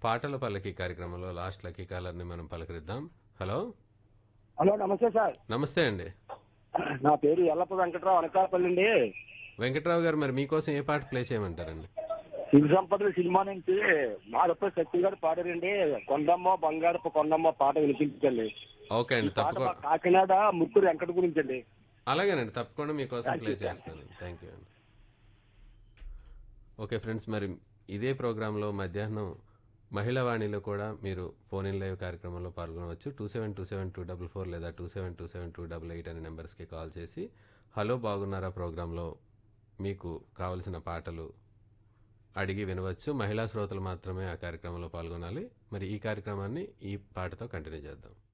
పాటల పల్లకి కార్యక్రమంలో లాస్ట్ లక్కీ కాలర్ని మనం పలకరిద్దాం హలో హలో నమస్తే సార్ నమస్తే అండి నా పేరు ఎల్లప్ప వెంకట్రావు అనకాపల్లి అండి వెంకట్రావు గారు మరి మీకోసం ఏ పాట ప్లే చేయమంటారండి సిరి సంపదల సినిమా నుంచి మాదప్ప సత్యం గారు పాడారండి కొండమ్మ బంగారపు కొండమ్మ పాట వినిపించండి ఓకే ఈ అండి పాట మా తప్పకుండా కాకినాడ ముత్తూరు వెంకట గురించి అండి అలాగేనండి తప్పకుండా మీకోసం Thank ప్లే you, thank చేస్తాను థ్యాంక్ యూ అండి ఓకే ఫ్రెండ్స్ మరి ఇదే ప్రోగ్రాంలో మధ్యాహ్నం మహిళా వాణిలో కూడా మీరు ఫోన్ ఇన్ లైవ్ కార్యక్రమంలో పాల్గొనవచ్చు two seven two seven two double four లేదా two seven two seven two double eight అనే నెంబర్స్కి కాల్ చేసి హలో బాగున్నారా ప్రోగ్రాంలో మీకు కావలసిన పాటలు అడిగి వినవచ్చు మహిళా శ్రోతలు మాత్రమే ఆ కార్యక్రమంలో పాల్గొనాలి మరి ఈ కార్యక్రమాన్ని ఈ పాటతో కంటిన్యూ చేద్దాం